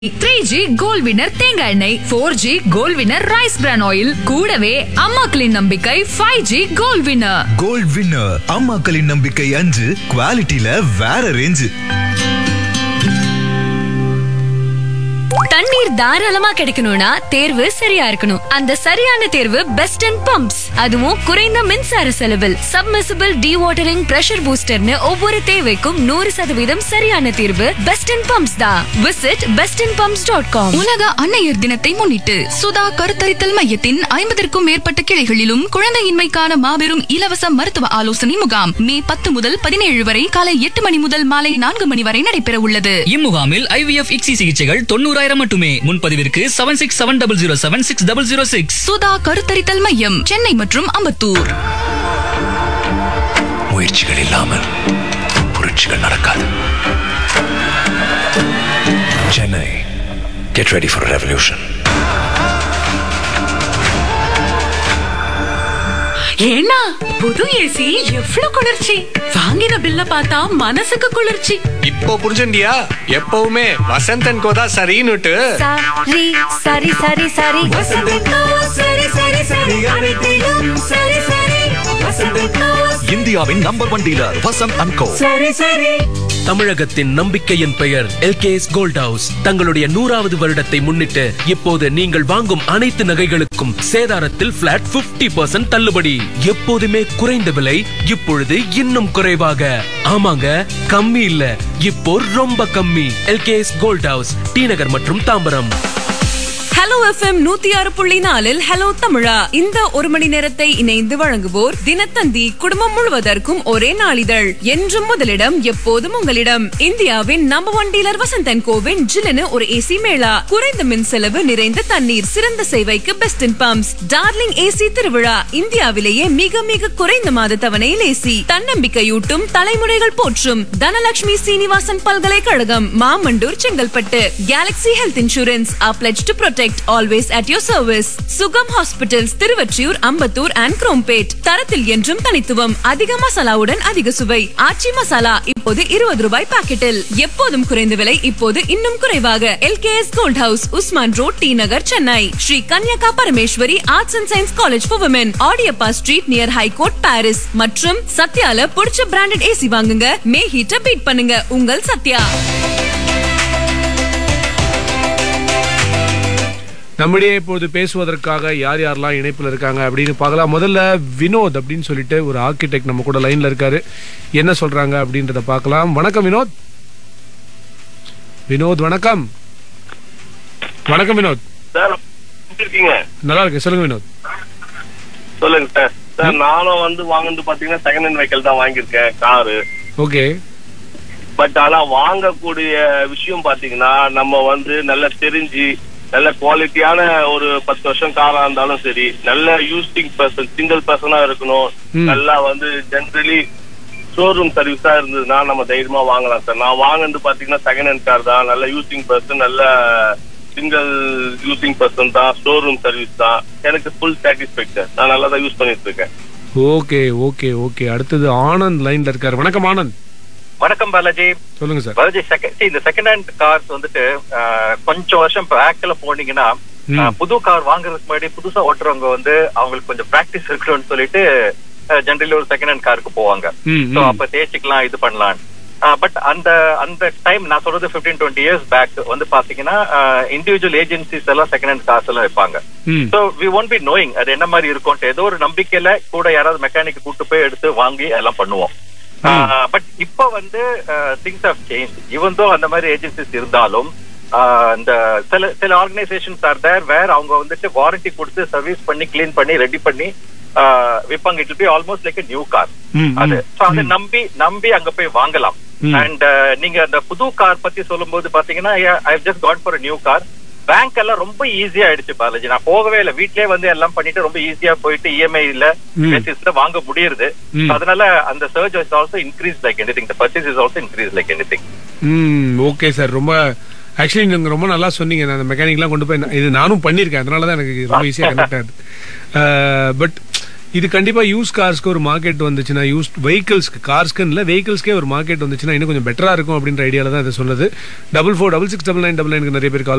Three G gold winner தேங்காய் எண்ணெய் four G gold winner rice bran oil கூடவே அம்மாக்களின் நம்பிக்கை five G gold winner gold winner அம்மாக்களின் நம்பிக்கை அஞ்சு குவாலிட்டியில வேற ரேஞ்சு தண்ணீர் தாராளமா கிடைக்கணும்னா தேர்வு சரியா இருக்கணும் அந்த சரியான தேர்வு பெஸ்ட் அண்ட் பம்ப்ஸ் அதுவும் குறைந்த மின்சார செலவில் சப்மிசிபிள் வாட்டரிங் பிரஷர் பூஸ்டர்னு ஒவ்வொரு தேவைக்கும் நூறு சதவீதம் சரியான தீர்வு பெஸ்ட் அண்ட் பம்ப்ஸ் தான் visit best and pumps dot com உலக அன்னையர் தினத்தை முன்னிட்டு சுதா கருத்தரித்தல் மையத்தின் ஐம்பதற்கும் மேற்பட்ட கிளைகளிலும் குழந்தையின்மைக்கான மாபெரும் இலவச மருத்துவ ஆலோசனை முகாம் மே பத்து முதல் பதினேழு வரை காலை எட்டு மணி முதல் மாலை நான்கு மணி வரை நடைபெற உள்ளது இம்முகாமில் ஐவிஎஃப் இக்ஸி சிகிச்சைகள் தொண்ணூறாயிரம் மட்டுமே முன்பதிவிற்கு seven six seven double zero seven six double zero six Sudha கருத்தரித்தல் மையம் சென்னை மற்றும் அம்பத்தூர் முயற்சிகள் இல்லாமல் புரட்சிகள் நடக்காது Chennai get ready for revolution ஏன்னா புது ஏசி எவ்ளோ குளிர்ச்சி வாங்கின பில்ல பார்த்தா மனசுக்கு குளிர்ச்சி இப்போ புரிஞ்சுண்டியா எப்பவுமே வசந்தன் கோதா சரின்னுட்டு சரி சரி சரி சரி சரி சரி சரி அனைத்திலும் சரி சரி இந்தியாவின் number one dealer Vasanth and co சரி சரி தமிழகத்தின் நம்பிக்கையின் பெயர் எல்கேஎஸ் கோல்ட் ஹவுஸ் தங்களுடைய நூறாவது வருடத்தை முன்னிட்டு இப்போது நீங்கள் வாங்கும் அனைத்து நகைகளுக்கும் சேதாரத்தில் பிளாட் 50% தள்ளுபடி எப்போதுமே குறைந்த விலை இப்பொழுது இன்னும் குறைவாக ஆமாங்க கம்மி இல்ல இப்போ ரொம்ப கம்மி LKS gold house T Nagar மற்றும் தாம்பரம் ஹலோ எஃப்எம் நூத்தி ஆறு புள்ளி நாலில் ஹலோ தமிழா இந்த ஒரு மணி நேரத்தை இணைந்து வழங்குவோர் தினத்தந்தி குடும்பம் முழுவதற்கும் ஒரே நாளிதழ் என்றும் முதலிடம் எப்போதும் உங்களிடம் இந்தியாவின் நம்பர் ஒன் டீலர் வசந்தன் கோவின் ஜிலனு ஒரு ஏசி மேளா குறைந்த மின் செலவு நிறைந்த தண்ணீர் சிறந்த சேவைக்கு best in pumps darling AC திருவிழா இந்தியாவிலேயே மிக மிக குறைந்த மாத தவணையில் ஏசி தன்னம்பிக்கையூட்டும் தலைமுறைகள் போற்றும் தனலட்சுமி சீனிவாசன் பல்கலைக்கழகம் Mamandur Chengalpattu galaxy health insurance a pledge to protect always at your service Sugam hospitals Thiruvottiyur Ambattur and Chromepet தரத்தில் என்றும் தனித்துவம் அதிக மசாலாவுடன் அதிக சுவை ஆச்சி மசாலா இப்போது இருபது ரூபாய் பாக்கெட்டில் எப்போதும் குறைந்த விலை இப்போது இன்னும் குறைவாக LKS gold house Usman road T Nagar Chennai Sri Kanyaka Parameswari arts and science college for women Adiyappa street near high court Parrys மற்றும் சத்யால பிடிச்ச பிராண்டட் ஏசி வாங்குங்க மே ஹீட்ட பீட் பண்ணுங்க உங்கள் சத்யா நம்மிடையே இப்போது பேசுவதற்காக யார் யாரெல்லாம் இணைப்பில் இருக்காங்க அப்படின்னு பார்க்கலாம் முதல்ல வினோத் அப்படின்னு சொல்லிட்டு ஒரு ஆர்கிடெக்ட் நம்ம கூட லைன்ல இருக்காரு என்ன சொல்றாங்க அப்படின்றத பார்க்கலாம் வணக்கம் வினோத் வினோத் வணக்கம் வணக்கம் வினோத் சார் எப்படி இருக்கீங்க நல்லா இருக்கு சொல்லுங்க வினோத் சொல்லுங்க சார் சார் நானும் வந்து வாங்குறது பாத்தீங்கன்னா செகண்ட் ஹேண்ட் வெஹிக்கிள் தான் வாங்கியிருக்கேன் காரு ஓகே பட் ஆனா வாங்கக்கூடிய விஷயம் பாத்தீங்கன்னா நம்ம வந்து நல்லா தெரிஞ்சு நல்ல குவாலிட்டியான ஒரு பத்து வருஷம் காரா இருந்தாலும் சரி நல்ல யூசிங் பர்சன் சிங்கிள் பர்சனா இருக்கணும் ம். நல்லா வந்து ஜென்ரலி ஷோரூம் சர்வீஸா இருந்ததுன்னா நம்ம தைரியமா வாங்கலாம் சார் நான் வாங்குறது பாத்தீங்கன்னா செகண்ட் ஹேண்ட் கார் தான் நல்ல யூசிங் பர்சன் நல்ல சிங்கிள் யூசிங் பர்சன் தான் ஷோரூம் சர்வீஸ் தான் எனக்கு ஃபுல் சாட்டிஸ்பேக்ஷன் நான் நல்லா தான் யூஸ் பண்ணிட்டு இருக்கேன் ஓகே ஓகே ஓகே அடுத்தது ஆனந்த் லைன்ல இருக்காரு வணக்கம் ஆனந்த் வணக்கம் பாலாஜி சொல்லுங்க சார் பாலாஜி செகண்ட் இந்த செகண்ட் ஹேண்ட் கார்ஸ் வந்துட்டு ஆஹ், கொஞ்சம் வருஷம் பேக்ல போனீங்கன்னா ம். ஆஹ், புது கார் வாங்குறதுக்கு முன்னாடி புதுசா ஓட்டுறவங்க வந்து அவங்களுக்கு கொஞ்சம் பிராக்டிஸ் இருக்கணும்னு சொல்லிட்டு ஜென்ரலி ஒரு செகண்ட் ஹேண்ட் காருக்கு போவாங்க ம், சோ ம். அப்ப தேய்ச்சிக்கலாம் இது பண்ணலாம் பட் அந்த அந்த டைம் நான் சொல்றது 15 டுவெண்ட்டி இயர்ஸ் பேக் வந்து பாத்தீங்கன்னா இண்டிவிஜுவல் ஏஜென்சிஸ் எல்லாம் செகண்ட் ஹேண்ட் கார்ஸ் எல்லாம் வைப்பாங்க ம் so we won't be knowing அது என்ன மாதிரி இருக்கும்ட்டு ஏதோ ஒரு நம்பிக்கையில கூட யாராவது மெக்கானிக் கூட்டு போய் எடுத்து வாங்கி எல்லாம் பண்ணுவோம் பட் இப்ப வந்து திங்ஸ் ஆஃப் சேஞ்ச் இவன் தோ அந்த மாதிரி ஏஜென்சிஸ் இருந்தாலும் ஆஹ், இந்த சில சில ஆர்கனைசேஷன்ஸ் ஆர் தேர் வேர் அவங்க வந்துட்டு வாரண்டி கொடுத்து சர்வீஸ் பண்ணி க்ளீன் பண்ணி ரெடி பண்ணி ஆஹ், விப்பாங்க it be almost like new car ம், அது ம், சோ அதை நம்பி நம்பி அங்க போய் வாங்கலாம் ம். அண்ட் நீங்க அந்த புது கார் பத்தி சொல்லும்போது பாத்தீங்கன்னா I just got for new car bank எல்லாம் ரொம்ப ஈஸியா ஆயிடுச்சு பாலாஜி நான் போகவே இல்லை வீட்லயே வந்து எல்லாம் பண்ணிட்டு ரொம்ப ஈஸியா போயிட்டு இஎம்ஐ இல்ல ம். பேசிஸ்ல வாங்க முடியுது ம். So அதனால அந்த search is also increase like anything purchase is also increase like anything ம் ஓகே சார் ரொம்ப ஆக்சுவலி நீங்க ரொம்ப நல்லா சொன்னீங்க நான் அந்த மெக்கானிக்லாம் கொண்டு போய் நான் இது நானும் பண்ணியிருக்கேன் அதனால தான் எனக்கு இது ரொம்ப ஈஸியாக கனெக்ட் ஆகுது பட் இது கண்டிப்பா யூஸ் கார்ஸ்க்கு ஒரு மார்க்கெட் வந்துச்சுன்னா யூஸ் வெஹிக்கிள்ஸ்க்கு கார்ஸ்க்கு இல்ல வெஹிக்கிள்ஸ்க்கே ஒரு மார்க்கெட் வந்துச்சுன்னா இன்னும் கொஞ்சம் பெட்டரா இருக்கும் அப்படின்ற ஐடியால தான் இதை சொன்னது double four double six double nine double நைனுக்கு நிறைய பேர் கால்